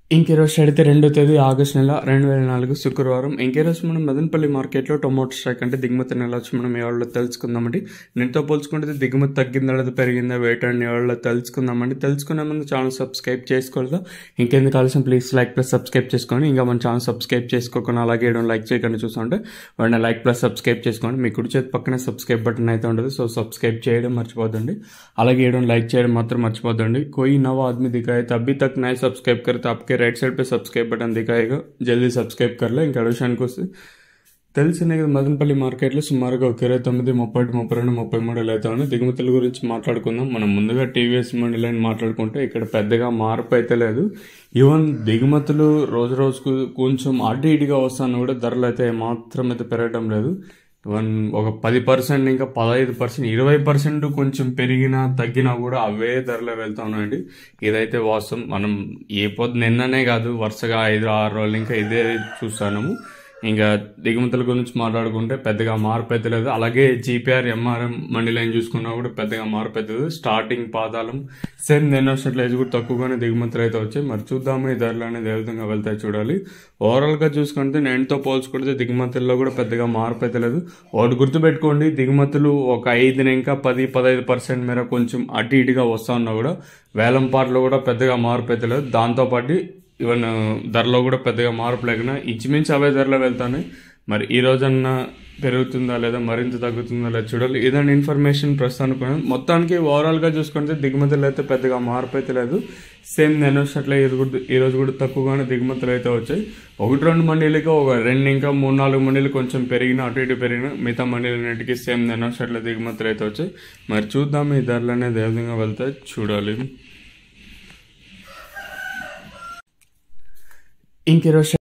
ఇంకెరోజు అయితే రెండో తేదీ ఆగస్టు నెల రెండు వేల నాలుగు శుక్రవారం ఇంకెరోజు మనం మదనపల్లి మార్కెట్లో టొమాటో స్ట్రైక్ అంటే దిగుమతి నెల వచ్చి మనం ఎవరిలో తెలుసుకుందామండి నేనుతో పోల్చుకుంటే దిగుమతి తగ్గిందా లేదా పెరిగిందా వెయిట్ అండ్ ఎవరిలో తెలుసుకుందామండి తెలుసుకునే ముందు ఛానల్ సబ్స్క్రైబ్ చేసుకోలేదా ఇంకెందుకు కావాల్సిన ప్లీజ్ లైక్ ప్లస్ సబ్స్క్రైబ్ చేసుకోండి ఇంకా మన ఛానల్ సబ్స్క్రైబ్ చేసుకోకుండా అలాగే వేయడం లైక్ చేయకుండా చూస్తుంటే వాడిని లైక్ ప్లస్ సబ్స్క్రైబ్ చేసుకోండి మీ కుడి చేతి పక్కనే సబ్స్క్రైబ్ బటన్ అయితే ఉంటుంది సో సబ్స్క్రైబ్ చేయడం మర్చిపోద్దండి అలాగే వేయడం లైక్ చేయడం మాత్రం మర్చిపోద్దండి कोई नवा आदमी दिखा है तो अभी तक नए सब्सक्राइब करे तो आपके राइट साइड पे सब्सक्राइब बटन दिखाएगा జల్దీ సబ్స్క్రైబ్ కర్లే ఇంకా విషయానికి వస్తే తెలిసిన కదా మదనపల్లి మార్కెట్లో సుమారుగా ఒక ఇరవై తొమ్మిది ముప్పై ఒకటి ముప్పై రెండు ముప్పై మూడు అయితే ఉంది దిగుమతుల గురించి మాట్లాడుకుందాం మనం ముందుగా టీవీఎస్ మండి లైన్ మాట్లాడుకుంటే ఇక్కడ పెద్దగా మార్పు అయితే లేదు ఈవెన్ దిగుమతులు రోజు రోజుకు కొంచెం అటు ఇటుగా వస్తాను కూడా ధరలు అయితే మాత్రం అయితే పెరగడం లేదు వన్ ఒక పది పర్సెంట్ ఇంకా పదహైదు పర్సెంట్ ఇరవై పర్సెంట్ కొంచెం పెరిగినా తగ్గినా కూడా అవే ధరలో వెళ్తా ఉన్నాయండి ఇదైతే వాస్తవం మనం ఏ పొద్దు నిన్ననే కాదు వరుసగా ఐదు ఆరు రోజులు ఇంకా ఇదే చూస్తాము ఇంకా దిగుమతుల గురించి మాట్లాడుకుంటే పెద్దగా మార్పు అయితే లేదు అలాగే జీపీఆర్ ఎంఆర్ఎం మండి లైన్ చూసుకున్నా కూడా పెద్దగా మార్పు అయితే లేదు స్టార్టింగ్ పాదాలం సేమ్ నేను వచ్చినట్లు కూడా తక్కువగానే దిగుమతులు అయితే వచ్చాయి మరి చూద్దాము ఈ ధరలు అనేది ఏ విధంగా వెళ్తాయి చూడాలి ఓవరాల్గా చూసుకుంటే నేనుతో పోల్చుకుంటే దిగుమతుల్లో కూడా పెద్దగా మార్పు అయితే లేదు ఒకటి గుర్తుపెట్టుకోండి దిగుమతులు ఒక ఐదు ఇంకా పది పదహైదు పర్సెంట్ మేర కొంచెం అటు ఇటుగా వస్తా ఉన్నా కూడా వేలం పాటలో కూడా పెద్దగా మార్పు అయితే లేదు దాంతోపాటు ఈవెన్ ధరలో కూడా పెద్దగా మార్పు లేకుండా ఇంచుమించు అవే ధరలో వెళ్తాను మరి ఈ రోజన్నా పెరుగుతుందా లేదా మరింత తగ్గుతుందా లేదా చూడాలి ఇదండి ఇన్ఫర్మేషన్ ప్రస్తుతానికి మొత్తానికి ఓవరాల్గా చూసుకుంటే దిగుమతులు అయితే పెద్దగా మార్పు అయితే లేదు సేమ్ నేను వచ్చినట్లే ఇది కూడా ఈ రోజు కూడా తక్కువగానే దిగుమతులు అయితే వచ్చాయి ఒకటి రెండు మండీలకి ఒక రెండు ఇంకా మూడు నాలుగు మండీలు కొంచెం పెరిగిన అటు ఇటు పెరిగిన మిగతా మండీలన్నిటికీ సేమ్ నేను వచ్చినట్లే దిగుమతులు అయితే వచ్చాయి మరి చూద్దాం ఈ ధరలు అనేది ఏ విధంగా వెళ్తాయి చూడాలి ఇంకెరోజు